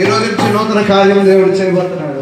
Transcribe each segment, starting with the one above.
ఈ రోజు నుంచి నూతన కార్యం దేవుడు చేయబోతున్నాడు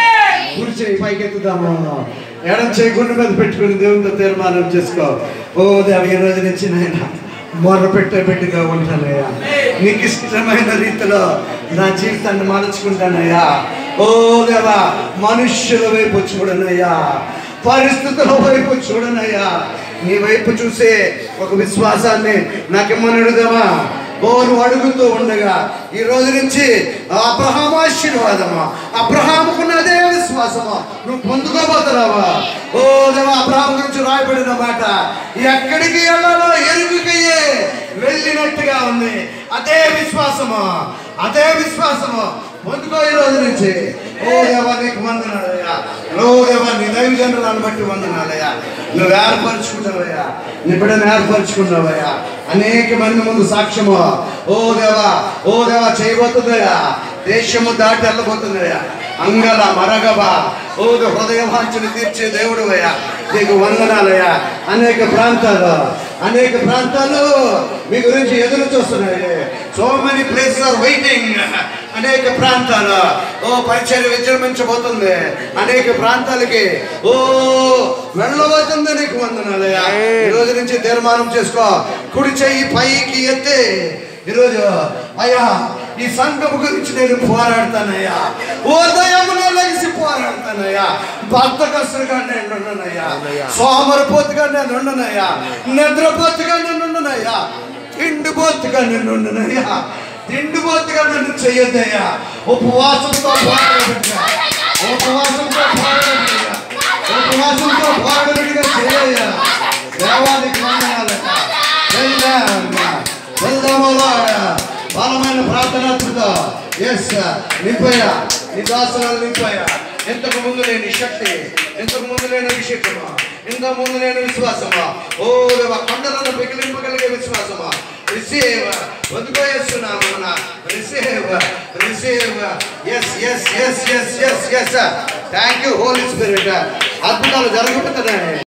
కుడి చేయి పైకెత్తుదాము ఎడం చేయి గుండె మీద పెట్టుకుని దేవునితో తీర్మానం చేసుకో ఓ దేవ ఈ రోజు నుంచి నాయన మొర్ర పెట్టే బిడ్డగా ఉంటానయ్యా నీకు ఇష్టమైన రీతిలో నా జీవితాన్ని మలుచుకుంటానయ్యా ఓ దేవా మనుష్యుల వైపు చూడనయ్యా పరిస్థితుల వైపు చూడనయ్యా నీ వైపు చూసే ఒక విశ్వాసాన్ని నాకేమనడుదామా ఓ నువ్వు అడుగుతూ ఉండగా ఈ రోజు నుంచి అబ్రహాము ఆశీర్వాదమా అబ్రహాముకున్న అదే విశ్వాసమా నువ్వు పొందుకోబోతున్నావా ఓ దేవా అబ్రహాం గురించి రాయబడిన మాట ఎక్కడికి వెళ్ళాలో ఎరుగుకయ్యే వెళ్ళినట్టుగా ఉంది అదే విశ్వాసమా అదే విశ్వాసము పొందుకో ఈ రోజు నుంచి ఓ దేవా నీకు వందనాలయ్యా ఓ దేవా నీ దైవజనులను బట్టి వందనాలయ్యా నువ్వు ఏర్పరచుకుంటావయ్యా నీ బిడ్డను ఏర్పరచుకున్నావయ్యా అనేక మంది ముందు సాక్ష్యము ఓ దేవా ఓ దేవా చేయబోతుందయ్యా దేశము దాటి వెళ్ళబోతుందయ్యా అంగల మరగబా ఓ హృదయ వాంఛను తీర్చే దేవుడు అయ్యా నీకు వందనాలయ్యా అనేక ప్రాంతాలు అనేక ప్రాంతాలు మీ గురించి ఎదురు చూస్తున్నాయి so many places are waiting అనేక ప్రాంతాలు ఓ పరిచయం విజృంభించబోతుంది అనేక ప్రాంతాలకి ఓ వెళ్ళబోతుంది నీకు వందనాలయ్యా ఈ రోజు నుంచి తీర్మానం చేసుకో కుడి చెయ్యి పైకి ఎత్తే ఈరోజు అయ్యా ఈ సంఘం గురించి నేను పోరాడతానయ్యా ఉదయమున లగిసి పోరాడతానయ్యా బద్దకస్తుగా నేను ఉండనయ్యా సోమరపోతుగా నేను ఉండనయ్యా నిద్రపోతుగా నేను ఉండనయ్యా తిండిపోతుగా నేను ఉండనయ్యా తిండిపోతుగా నన్ను చెయ్యొద్దయ్యా ఉపవాసంతో పోరాడబెట్టా ఉపవాసంతో పోరాడబెట్టా ఉపవాసంతో పోరాడబెట్టుగా చేయయ్యా దేవానికి వందనాలయ్యా వెళ్దామా వెళ్దాము Lord. బలమైన ప్రార్థనతో ఎస్ నింపయ్యా నీ దాసులను నింపయ్యా ఇంతకు ముందు లేని శక్తి ఇంతకు ముందు లేని అభిషేకమా ఇంతకు ముందు లేని విశ్వాసమా ఓ దేవ కొండలను పిగిలింపగలిగే విశ్వాసమా రిసీవ్ వదుకోయేస్తున్నామన్నా receive receive yes yes yes yes yes yes thank you Holy Spirit అద్భుతాలు జరుగుతున్నాయి